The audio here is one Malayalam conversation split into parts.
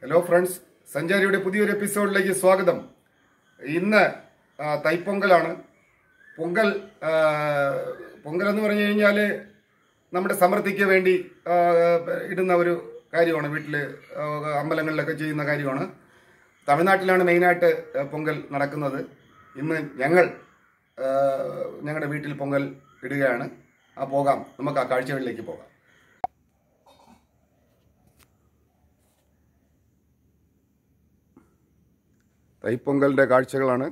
ഹലോ ഫ്രണ്ട്സ് സഞ്ചാരിയുടെ പുതിയൊരു എപ്പിസോഡിലേക്ക് സ്വാഗതം ഇന്ന് ആ, തൈപ്പൊങ്കലാണ് പൊങ്കൽ ആ, പൊങ്കൽ എന്ന് പറഞ്ഞു കഴിഞ്ഞാൽ നമ്മുടെ സമൃദ്ധിക്ക് വേണ്ടി ആ, ഇടുന്ന ഒരു കാര്യമാണ് വീട്ടിൽ അമ്പലങ്ങളിലൊക്കെ ചെയ്യുന്ന കാര്യമാണ് തമിഴ്നാട്ടിലാണ് മെയിനായിട്ട് പൊങ്കൽ നടക്കുന്നത് ഇന്ന് ഞങ്ങൾ ആ, ഞങ്ങളുടെ വീട്ടിൽ പൊങ്കൽ ഇടുകയാണ് ആ പോകാം നമുക്ക് ആ കാഴ്ചകളിലേക്ക് പോകാം തൈപ്പൊങ്കലിൻ്റെ കാഴ്ചകളാണ്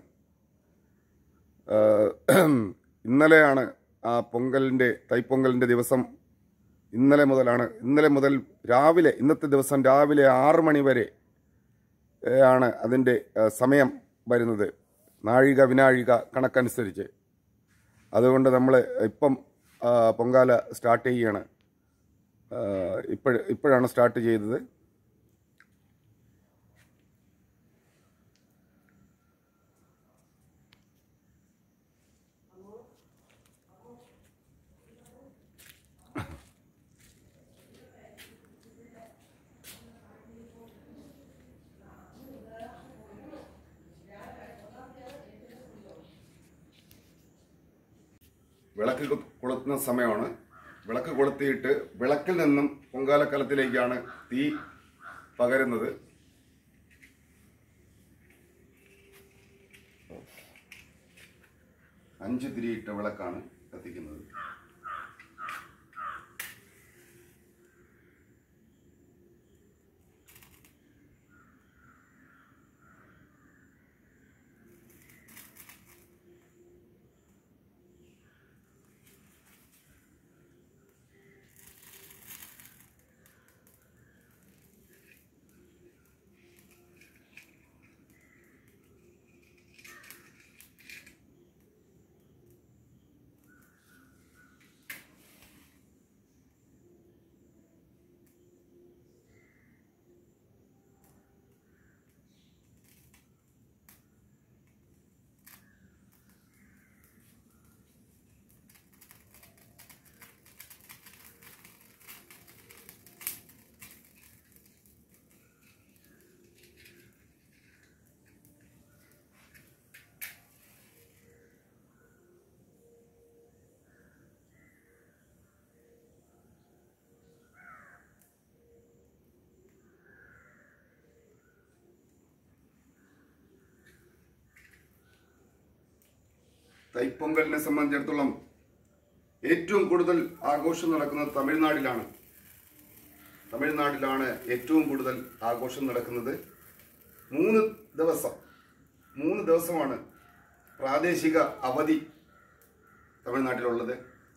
ആഹ് ഇന്നലെയാണ് ആ പൊങ്കലിൻ്റെ തൈപ്പൊങ്കലിൻ്റെ ദിവസം ഇന്നലെ മുതലാണ് ഇന്നലെ മുതൽ രാവിലെ ഇന്നത്തെ ദിവസം രാവിലെ ആറ് മണി വരെ ഏഹ്, ആണ് അതിൻ്റെ ആഹ്, സമയം വരുന്നത് നാഴിക വിനാഴിക കണക്കനുസരിച്ച് അതുകൊണ്ട് നമ്മൾ ഇപ്പം ആഹ്, പൊങ്കാല സ്റ്റാർട്ട് ചെയ്യാണ് ഇപ്പോഴ ഇപ്പോഴാണ് സ്റ്റാർട്ട് ചെയ്തത് വിളക്ക് കൊ- കൊളുത്തുന്ന സമയമാണ് വിളക്ക് കൊളുത്തിയിട്ട് വിളക്കിൽ നിന്നും പൊങ്കാലക്കലത്തിലേക്കാണ് തീ പകരുന്നത് അഞ്ച് തിരിയിട്ട വിളക്കാണ് കത്തിക്കുന്നത് തൈപ്പൊങ്കലിനെ സംബന്ധിച്ചിടത്തോളം ഏറ്റവും കൂടുതൽ ആഘോഷം നടക്കുന്നത് തമിഴ്നാട്ടിലാണ് തമിഴ്നാട്ടിലാണ് ഏറ്റവും കൂടുതൽ ആഘോഷം നടക്കുന്നത് മൂന്ന് ദിവസം മൂന്ന് ദിവസമാണ് പ്രാദേശിക അവധി തമിഴ്നാട്ടിലുള്ളത്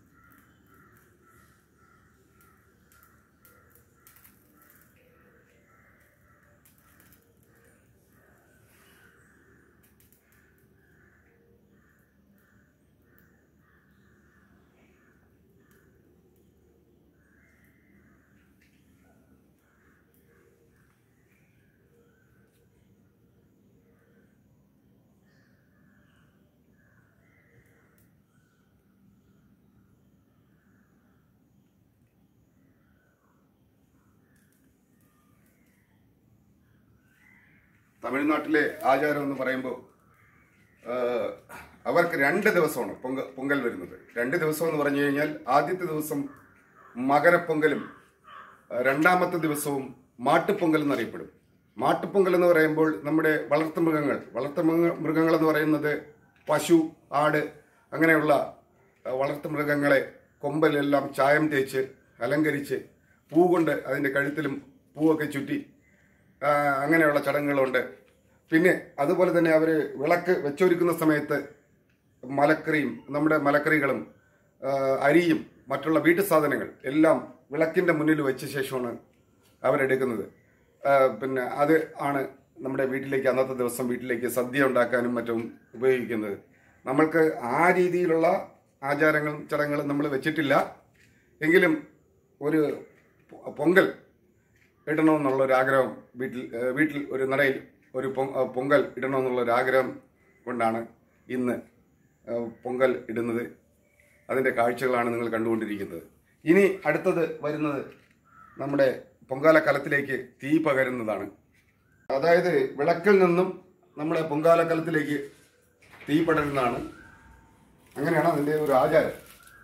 തമിഴ്നാട്ടിലെ ആചാരം എന്ന് പറയുമ്പോൾ ആഹ്, അവർക്ക് രണ്ട് ദിവസമാണ് പൊങ്ക പൊങ്കൽ വരുന്നത് രണ്ട് ദിവസം എന്ന് പറഞ്ഞു കഴിഞ്ഞാൽ ആദ്യത്തെ ദിവസം മകരപ്പൊങ്കലും ആഹ്, രണ്ടാമത്തെ ദിവസവും മാട്ടുപൊങ്കൽ എന്നറിയപ്പെടും മാട്ടുപൊങ്കൽ എന്ന് പറയുമ്പോൾ നമ്മുടെ വളർത്തുമൃഗങ്ങൾ വളർത്തുമൃഗ മൃഗങ്ങൾ എന്ന് പറയുന്നത് പശു ആട് അങ്ങനെയുള്ള ആഹ്, വളർത്തുമൃഗങ്ങളെ കൊമ്പലെല്ലാം ചായം തേച്ച് അലങ്കരിച്ച് പൂ കൊണ്ട് അതിൻ്റെ കഴുത്തിലും പൂവൊക്കെ ചുറ്റി ആ, അങ്ങനെയുള്ള ചടങ്ങുകളുണ്ട് പിന്നെ അതുപോലെ തന്നെ അവർ വിളക്ക് വെച്ചൊരുക്കുന്ന സമയത്ത് മലക്കറിയും നമ്മുടെ മലക്കറികളും ആ, അരിയും മറ്റുള്ള വീട്ടു സാധനങ്ങൾ എല്ലാം വിളക്കിന്റെ മുന്നിൽ വെച്ച ശേഷമാണ് അവരെടുക്കുന്നത് ആ, പിന്നെ അത് ആണ് നമ്മുടെ വീട്ടിലേക്ക് അന്നത്തെ ദിവസം വീട്ടിലേക്ക് സദ്യ ഉണ്ടാക്കാനും മറ്റും ഉപയോഗിക്കുന്നത് നമ്മൾക്ക് ആ രീതിയിലുള്ള ആചാരങ്ങളും ചടങ്ങുകളും നമ്മൾ വെച്ചിട്ടില്ല എങ്കിലും ഒരു പൊ- പൊങ്കൽ ഇടണമെന്നുള്ള ഒരു ആഗ്രഹം വീട്ടിൽ ഏഹ് വീട്ടിൽ ഒരു നടയിൽ ഒരു പൊ- ഏഹ് പൊങ്കൽ ഇടണമെന്നുള്ള ഒരു ആഗ്രഹം കൊണ്ടാണ് ഇന്ന് ഏഹ് പൊങ്കൽ ഇടുന്നത് അതിൻ്റെ കാഴ്ചകളാണ് നിങ്ങൾ കണ്ടുകൊണ്ടിരിക്കുന്നത് ഇനി അടുത്തത് വരുന്നത് നമ്മുടെ പൊങ്കാല കലത്തിലേക്ക് തീ പകരുന്നതാണ് അതായത് വിളക്കിൽ നിന്നും നമ്മുടെ പൊങ്കാലക്കലത്തിലേക്ക് തീ പടരുന്നതാണ് അങ്ങനെയാണ് അതിൻ്റെ ഒരു ആചാരം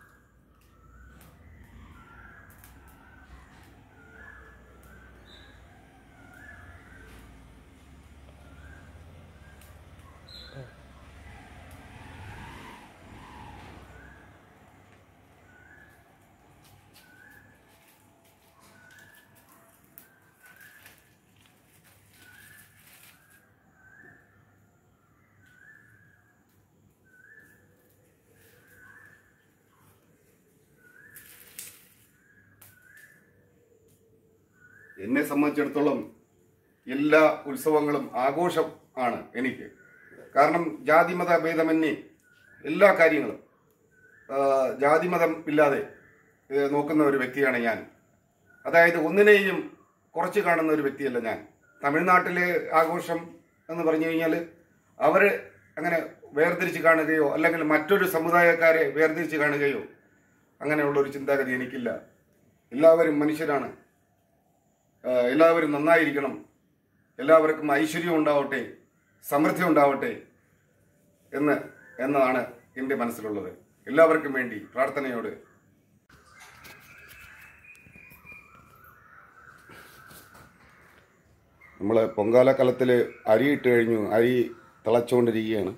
എന്നെ സംബന്ധിച്ചിടത്തോളം എല്ലാ ഉത്സവങ്ങളും ആഘോഷം ആണ് എനിക്ക് കാരണം ജാതിമത ഭേദമന്യേ എല്ലാ കാര്യങ്ങളും ആ, ജാതിമതം ഇല്ലാതെ ഏ, നോക്കുന്ന ഒരു വ്യക്തിയാണ് ഞാൻ അതായത് ഒന്നിനെയും കുറച്ച് കാണുന്ന ഒരു വ്യക്തിയല്ല ഞാൻ തമിഴ്നാട്ടിലെ ആഘോഷം എന്ന് പറഞ്ഞു കഴിഞ്ഞാൽ അവർ അങ്ങനെ വേർതിരിച്ച് കാണുകയോ അല്ലെങ്കിൽ മറ്റൊരു സമുദായക്കാരെ വേർതിരിച്ച് കാണുകയോ അങ്ങനെയുള്ള ഒരു ചിന്താഗതി എനിക്കില്ല എല്ലാവരും മനുഷ്യരാണ് ആ, എല്ലാവരും നന്നായിരിക്കണം എല്ലാവർക്കും ഐശ്വര്യം ഉണ്ടാവട്ടെ സമൃദ്ധി ഉണ്ടാവട്ടെ എന്ന് എന്നതാണ് എൻ്റെ മനസ്സിലുള്ളത് എല്ലാവർക്കും വേണ്ടി പ്രാർത്ഥനയോട് നമ്മൾ പൊങ്കാല കലത്തിൽ അരി ഇട്ട് കഴിഞ്ഞു അരി തിളച്ചുകൊണ്ടിരിക്കുകയാണ്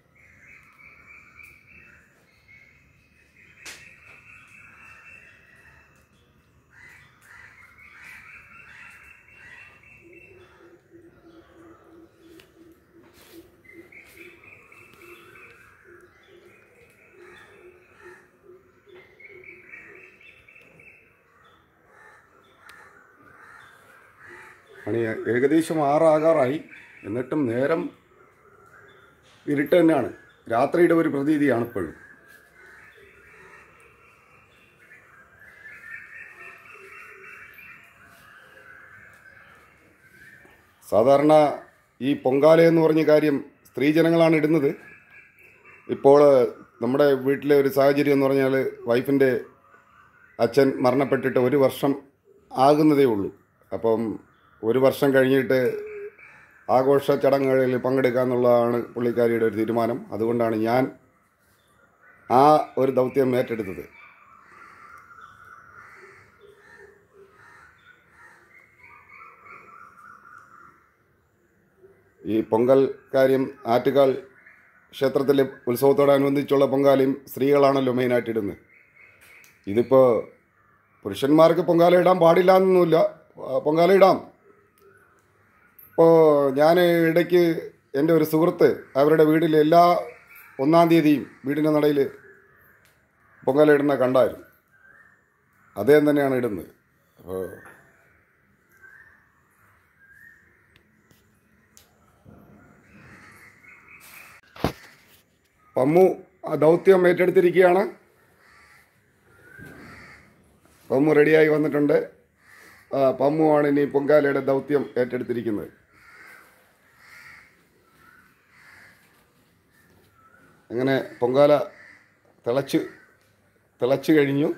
മണി ഏകദേശം ആറാകാറായി എന്നിട്ടും നേരം ഇരുട്ട് തന്നെയാണ് രാത്രിയുടെ ഒരു പ്രതീതിയാണ് ഇപ്പോഴും സാധാരണ ഈ പൊങ്കാല എന്ന് പറഞ്ഞ കാര്യം സ്ത്രീജനങ്ങളാണ് ഇടുന്നത് ഇപ്പോൾ നമ്മുടെ വീട്ടിലെ ഒരു സാഹചര്യം എന്ന് പറഞ്ഞാൽ വൈഫിൻ്റെ അച്ഛൻ മരണപ്പെട്ടിട്ട് ഒരു വർഷം ആകുന്നതേ ഉള്ളൂ അപ്പം ഒരു വർഷം കഴിഞ്ഞിട്ട് ആഘോഷ ചടങ്ങുകളിൽ പങ്കെടുക്കുക എന്നുള്ളതാണ് പുള്ളിക്കാരിയുടെ ഒരു തീരുമാനം അതുകൊണ്ടാണ് ഞാൻ ആ ഒരു ദൗത്യം ഏറ്റെടുത്തത് ഈ പൊങ്കൽ കാര്യം ആറ്റുകാൽ ക്ഷേത്രത്തിലെ ഉത്സവത്തോടനുബന്ധിച്ചുള്ള പൊങ്കാലയും സ്ത്രീകളാണല്ലോ മെയിനായിട്ട് ഇടുന്നത് ഇതിപ്പോൾ പുരുഷന്മാർക്ക് പൊങ്കാല ഇടാൻ പാടില്ല എന്നൊന്നുമില്ല ആ, പൊങ്കാല ഇടാം ഇപ്പോൾ ഞാൻ ഇടയ്ക്ക് എൻ്റെ ഒരു സുഹൃത്ത് അവരുടെ വീട്ടിൽ എല്ലാ ഒന്നാം തീയതിയും വീടിൻ്റെ നടയിൽ പൊങ്കാല ഇടുന്ന കണ്ടായിരുന്നു അദ്ദേഹം തന്നെയാണ് ഇടുന്നത് അപ്പോൾ പമ്മു ആ ദൗത്യം ഏറ്റെടുത്തിരിക്കുകയാണ് പമ്മു റെഡിയായി വന്നിട്ടുണ്ട് ആ, പമ്മുവാണ് ഇനി പൊങ്കാലയുടെ ദൗത്യം ഏറ്റെടുത്തിരിക്കുന്നത് അങ്ങനെ പൊങ്കാല തിളച്ച് തിളച്ച് കഴിഞ്ഞു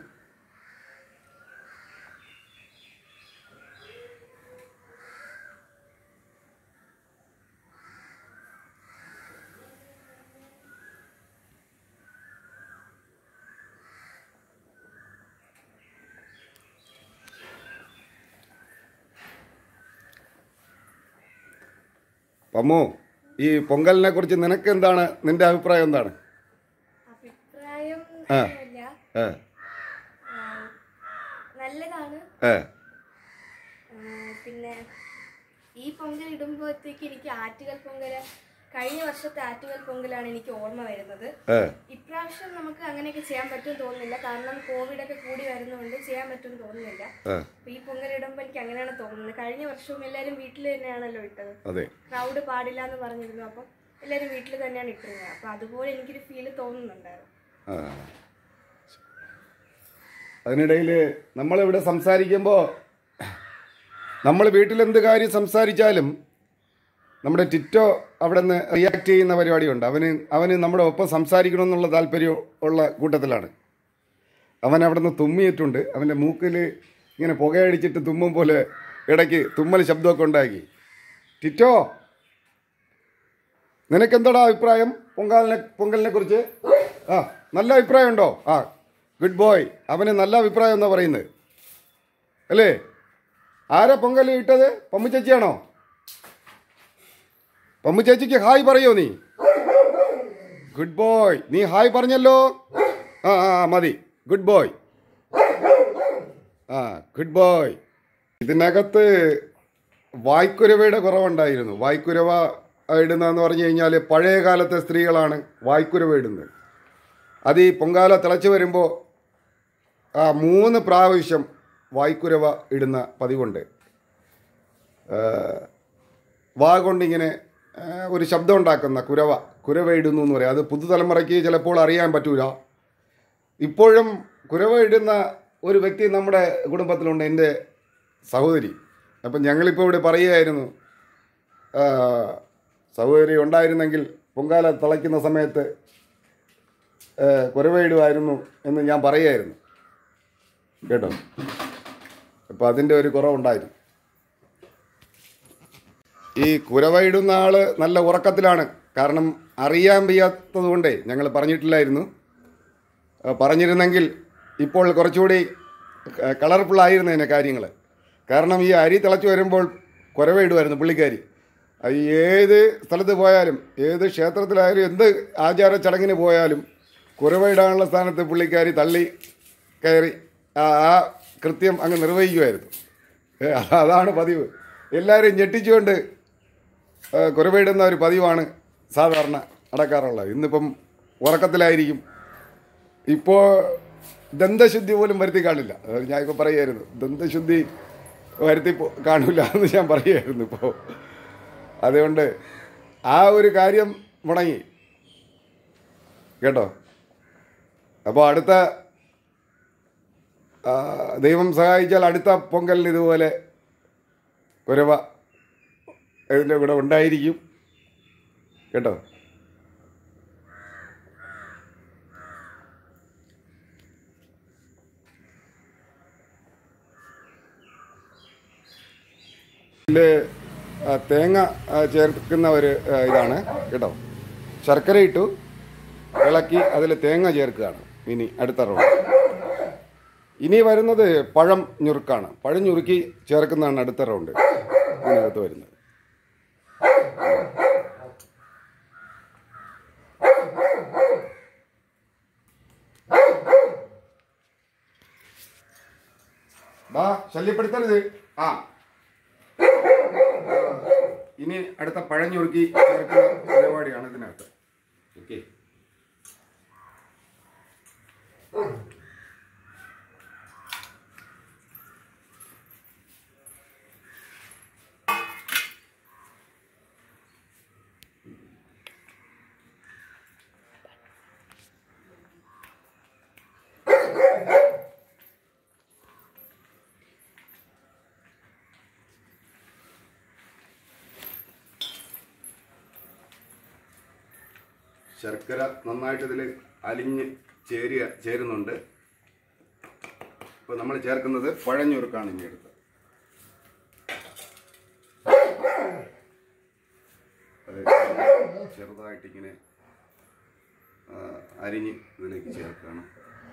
പമ്മു ഈ പൊങ്കലിനെ കുറിച്ച് നിനക്ക് എന്താണ് നിന്റെ അഭിപ്രായം എന്താണ് അഭിപ്രായം ആ. ഇല്ല ഏ ആ, നല്ലതാണ് ഏ ആ, പിന്നെ ഈ പൊങ്കൽ ഇടുമ്പോഴത്തേക്ക് എനിക്ക് ആറ്റുകൽ പൊങ്കൽ കഴിഞ്ഞ വർഷത്തെ ആറ്റുകൽ പൊങ്കലാണ് എനിക്ക് ഓർമ്മ വരുന്നത് ഏ ഇപ്രാവശ്യം നമുക്ക് അങ്ങനെയൊക്കെ ചെയ്യാൻ പറ്റും തോന്നുന്നില്ല കാരണം കോവിഡ് ഒക്കെ കൂടി വരുന്നതുകൊണ്ട് ചെയ്യാൻ പറ്റും തോന്നുന്നില്ല ഏ അപ്പൊ ഈ പൊങ്കൽ ഇടുമ്പോൾ എനിക്ക് അങ്ങനെയാണ് തോന്നുന്നത് കഴിഞ്ഞ വർഷവും എല്ലാവരും വീട്ടിൽ തന്നെയാണല്ലോ ഇട്ടത് അതെ ക്രൗഡ് പാടില്ല എന്ന് പറഞ്ഞിരുന്നു അപ്പം എല്ലാവരും വീട്ടിൽ തന്നെയാണ് ഇട്ടിരുന്നത് അപ്പൊ അതുപോലെ എനിക്കൊരു ഫീല് തോന്നുന്നുണ്ടായിരുന്നു ആ. അതിനിടയിൽ നമ്മളിവിടെ സംസാരിക്കുമ്പോൾ നമ്മൾ വീട്ടിലെന്ത് കാര്യം സംസാരിച്ചാലും നമ്മുടെ ടിറ്റോ അവിടെ നിന്ന് റിയാക്ട് ചെയ്യുന്ന പരിപാടിയുണ്ട് അവന് അവന് നമ്മുടെ ഒപ്പം സംസാരിക്കണമെന്നുള്ള താല്പര്യം ഉള്ള കൂട്ടത്തിലാണ് അവൻ അവിടെ നിന്ന് തുമ്മിയിട്ടുണ്ട് അവൻ്റെ മൂക്കിൽ ഇങ്ങനെ പുകയടിച്ചിട്ട് തുമ്മും പോലെ ഇടയ്ക്ക് തുമ്മൽ ശബ്ദമൊക്കെ ഉണ്ടാക്കി ടിറ്റോ നിനക്കെന്താടാ അഭിപ്രായം പൊങ്കാലിനെ പൊങ്കലിനെ കുറിച്ച് ആ നല്ല അഭിപ്രായം ഉണ്ടോ ആ ഗുഡ് ബോയ് അവന് നല്ല അഭിപ്രായം എന്നാ പറയുന്നത് അല്ലേ ആരാ പൊങ്കൽ ഇട്ടത് പമ്മു ചേച്ചിയാണോ പമ്മു ചേച്ചിക്ക് ഹായ് പറയോ നീ ഗുഡ് ബോയ് നീ ഹായ് പറഞ്ഞല്ലോ ആ ആ ആ, മതി ഗുഡ് ബോയ് ആ ഗുഡ് ബോയ് ഇതിനകത്ത് വായ്ക്കുരവയുടെ കുറവുണ്ടായിരുന്നു വായ്ക്കുരവ ഇടുന്നതെന്ന് പറഞ്ഞു കഴിഞ്ഞാൽ പഴയ കാലത്തെ സ്ത്രീകളാണ് വായ്ക്കുരവ ഇടുന്നത് അത് ഈ പൊങ്കാല തിളച്ച് വരുമ്പോൾ ആ മൂന്ന് പ്രാവശ്യം വായ്ക്കുരവ ഇടുന്ന പതിവുണ്ട് ആ, വാ കൊണ്ടിങ്ങനെ ആ, ഒരു ശബ്ദം ഉണ്ടാക്കുന്ന കുരവ കുരവ ഇടുന്നു എന്ന് പറയും അത് പുതുതലമുറയ്ക്ക് ചിലപ്പോൾ അറിയാൻ പറ്റൂല ഇപ്പോഴും കുരവ ഇടുന്ന ഒരു വ്യക്തി നമ്മുടെ കുടുംബത്തിലുണ്ട് എൻ്റെ സഹോദരി അപ്പം ഞങ്ങളിപ്പോൾ ഇവിടെ പറയുകയായിരുന്നു ആ, സഹോദരി ഉണ്ടായിരുന്നെങ്കിൽ പൊങ്കാല തിളയ്ക്കുന്ന സമയത്ത് ആ, കുരവയിടുമായിരുന്നു എന്ന് ഞാൻ പറയുമായിരുന്നു കേട്ടോ അപ്പം അതിൻ്റെ ഒരു കുറവുണ്ടായിരുന്നു ഈ കുരവയിടുന്ന ആള് നല്ല ഉറക്കത്തിലാണ് കാരണം അറിയാൻ വയ്യാത്തത് കൊണ്ടേ ഞങ്ങൾ പറഞ്ഞിട്ടില്ലായിരുന്നു ആ, പറഞ്ഞിരുന്നെങ്കിൽ ഇപ്പോൾ കുറച്ചുകൂടി കളർഫുൾ ആയിരുന്നതിനെ കാര്യങ്ങൾ കാരണം ഈ അരി തിളച്ച് വരുമ്പോൾ കുരവയിടുമായിരുന്നു പുള്ളിക്കാരി അത് ഏത് സ്ഥലത്ത് പോയാലും ഏത് ക്ഷേത്രത്തിലായാലും എന്ത് ആചാര ചടങ്ങിന് പോയാലും കുരവയിടാനുള്ള സ്ഥാനത്ത് പുള്ളിക്കാരി തള്ളി കയറി ആ ആ കൃത്യം അങ്ങ് നിർവഹിക്കുമായിരുന്നു ഏ, അതാണ് പതിവ് എല്ലാവരും ഞെട്ടിച്ചുകൊണ്ട് ആ, കുരവയിടുന്ന ഒരു പതിവാണ് സാധാരണ നടക്കാറുള്ളത് ഇന്നിപ്പം ഉറക്കത്തിലായിരിക്കും ഇപ്പോൾ ദന്തശുദ്ധി പോലും വരുത്തി കാണില്ല അത് ഞാൻ ഇപ്പോൾ പറയുമായിരുന്നു ദന്തശുദ്ധി വരുത്തി പോ- കാണില്ല എന്ന് ഞാൻ പറയുമായിരുന്നു ഇപ്പോൾ അതുകൊണ്ട് ആ ഒരു കാര്യം മുടങ്ങി കേട്ടോ അപ്പോൾ അടുത്ത ആ, ദൈവം സഹായിച്ചാൽ അടുത്ത പൊങ്കലിന് ഇതുപോലെ കുരവ ഇതിൻ്റെ കൂടെ ഉണ്ടായിരിക്കും കേട്ടോ ഇതിൽ തേങ്ങ ആ, ചേർക്കുന്ന ഒരു ആ, ഇതാണ് കേട്ടോ ശർക്കര ഇട്ടു ഇളക്കി അതിൽ തേങ്ങ ചേർക്കുകയാണ് ഇനി അടുത്ത റൗണ്ട് ഇനി വരുന്നത് പഴം ഞുറുക്കാണ് പഴം ഞുറുക്കി ചേർക്കുന്നതാണ് അടുത്ത റൗണ്ട് ഇതിനകത്ത് വരുന്നത് വാ ശല്യപ്പെടുത്തരുത് ആ ഇനി അടുത്ത പഴഞ്ഞുറുക്കി ചേർക്കുന്ന പരിപാടിയാണ് ഇതിനകത്ത് ഓക്കെ ശർക്കര നന്നായിട്ട് ഇതിൽ അലിഞ്ഞ് ചേരുക ചേരുന്നുണ്ട് ഇപ്പോൾ നമ്മൾ ചേർക്കുന്നത് പഴഞ്ഞുറുക്കാണ് ഇനി എടുത്ത് അത് ചെറുതായിട്ടിങ്ങനെ ആ, അരിഞ്ഞ് ഇതിലേക്ക് ചേർക്കണം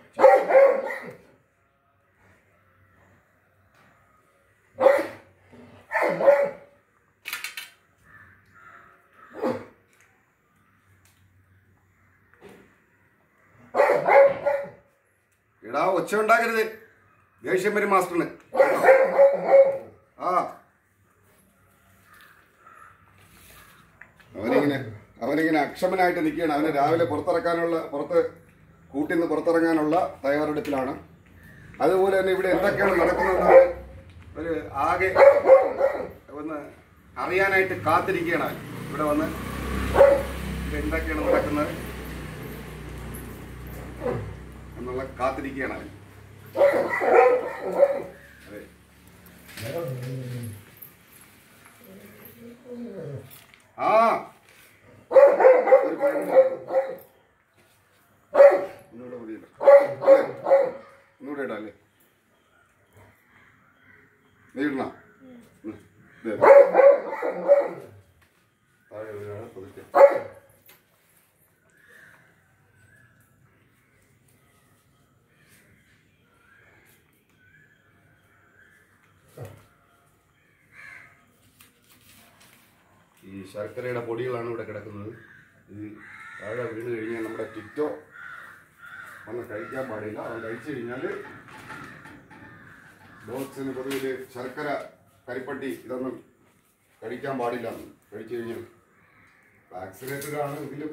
എടാ ഒച്ച ഉണ്ടാക്കരുത് ദേഷ്യം വരും മാസ്റ്ററിന് ആ അവനിങ്ങനെ അവനിങ്ങനെ അക്ഷമനായിട്ട് നിൽക്കുകയാണ് അവന് രാവിലെ പുറത്തിറക്കാനുള്ള പുറത്ത് കൂട്ടിൽ നിന്ന് പുറത്തിറങ്ങാനുള്ള തയ്യാറെടുപ്പിലാണ് അതുപോലെ തന്നെ ഇവിടെ എന്തൊക്കെയാണ് നടക്കുന്നതെന്ന് ഒരു ആകെ ഒന്ന് അറിയാനായിട്ട് കാത്തിരിക്കുകയാണ് അവൻ. ഇവിടെ വന്ന് ഇത് എന്തൊക്കെയാണ് നടക്കുന്നത് എന്നുള്ള കാത്തിരിക്കുകയാണ് അവൻ അതെ ആ ഒരു പഴം ഒന്നുകൂടെ മതിയല്ലോ അല്ലേ? ഒന്നുകൂടെ ഇടാം അല്ലേ നീ ഇടണ ഉം. ദേ. ഈ ശർക്കരയുടെ പൊടികളാണ് ഇവിടെ കിടക്കുന്നത് ഇത് താഴെ വീണ് കഴിഞ്ഞാൽ നമ്മുടെ ടിറ്റോ വന്ന് കഴിക്കാൻ പാടില്ല അവൻ കഴിച്ചു കഴിഞ്ഞാൽ ഡോഗ്സിന് പൊതുവിൽ ശർക്കര കരിപ്പട്ടി ഇതൊന്നും കഴിക്കാൻ പാടില്ല എന്ന് കഴിച്ചു കഴിഞ്ഞാൽ വാക്സിനേറ്റഡ് ആണ് എങ്കിലും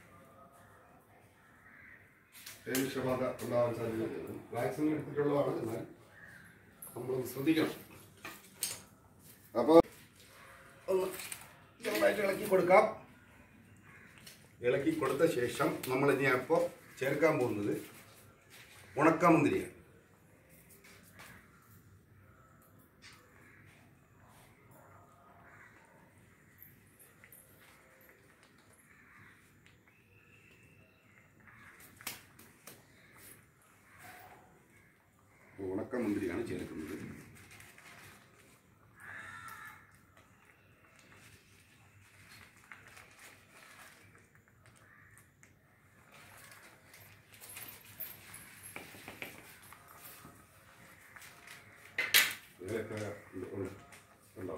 വിഷബാധ ഉണ്ടാവാൻ സാധ്യതയുണ്ട് വാക്സിൻ എടുത്തിട്ടുള്ളതാണ് എന്നാൽ നമ്മൾ ശ്രദ്ധിക്കണം അപ്പോൾ ഒന്ന് ചെറുതായിട്ട് ഇളക്കി കൊടുക്കാം ഇളക്കി കൊടുത്ത ശേഷം നമ്മൾ ഇനി അപ്പോൾ ചേർക്കാൻ പോകുന്നത് ഉണക്കമുന്തിരിയാണ് ഉണക്കമുന്തിരിയാണ് ചേർക്കുന്നത് ഇതിലൊക്കെ ഉണ്ട്. ഉണ്ടോ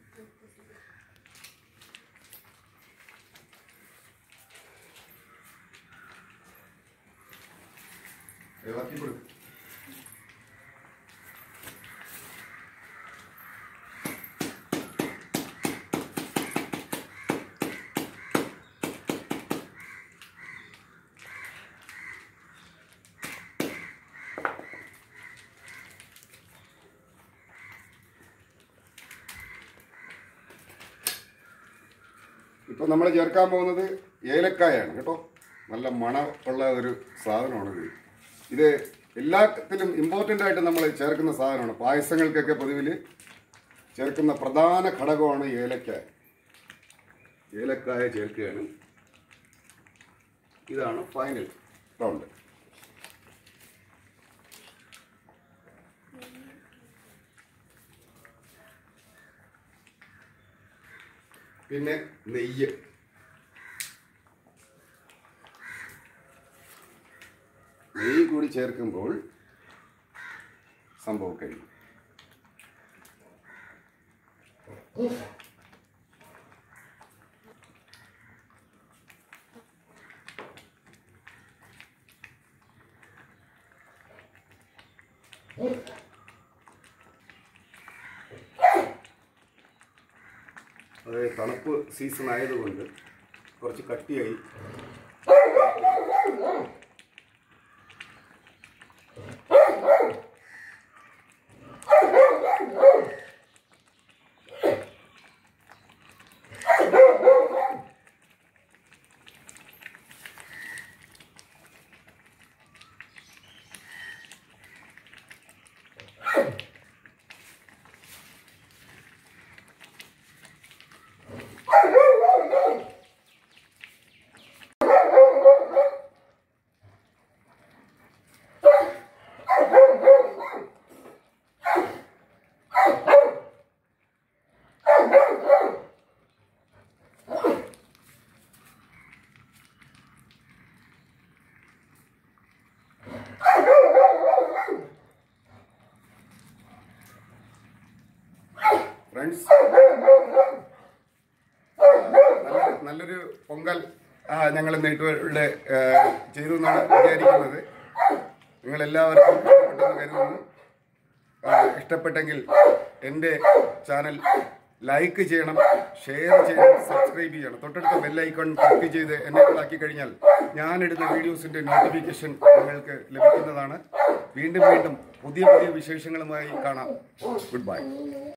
ഇളക്കി കൊടുക്കും ഇപ്പൊ നമ്മൾ ചേർക്കാൻ പോകുന്നത് ഏലക്കായാണ് കേട്ടോ നല്ല മണമുള്ള ഒരു സാധനമാണിത് ഇത് എല്ലാത്തിലും ഇമ്പോർട്ടൻ്റ് ആയിട്ട് നമ്മൾ ചേർക്കുന്ന സാധനമാണ് പായസങ്ങൾക്കൊക്കെ പൊതുവിൽ ചേർക്കുന്ന പ്രധാന ഘടകമാണ് ഏലക്കായ ഏലക്കായ ചേർക്കുകയാണ് ഇതാണ് ഫൈനൽ റൗണ്ട് പിന്നെ നെയ്യ് നെയ്യ് കൂടി ചേർക്കുമ്പോൾ സംഭവം കഴിയും അത് തണുപ്പ് സീസൺ ആയതുകൊണ്ട് കുറച്ച് കട്ടിയായി ഫ്രണ്ട്സ് നല്ലൊരു പൊങ്കൽ ഞങ്ങൾ നെയ്റ്റുകളുടെ ചെയ്തു എന്നാണ് വിചാരിക്കുന്നത് നിങ്ങളെല്ലാവർക്കും ഇഷ്ടപ്പെട്ടെന്ന് കരുതുന്നു ആ, ഇഷ്ടപ്പെട്ടെങ്കിൽ എൻ്റെ ചാനൽ ലൈക്ക് ചെയ്യണം ഷെയർ ചെയ്യണം സബ്സ്ക്രൈബ് ചെയ്യണം തൊട്ടടുത്ത ബെല്ലൈക്കൺ ക്ലിക്ക് ചെയ്ത് എനേബിൾ ആക്കി കഴിഞ്ഞാൽ ഞാനിടുന്ന വീഡിയോസിൻ്റെ നോട്ടിഫിക്കേഷൻ നിങ്ങൾക്ക് ലഭിക്കുന്നതാണ് വീണ്ടും വീണ്ടും പുതിയ പുതിയ വിശേഷങ്ങളുമായി കാണാം ഗുഡ് ബൈ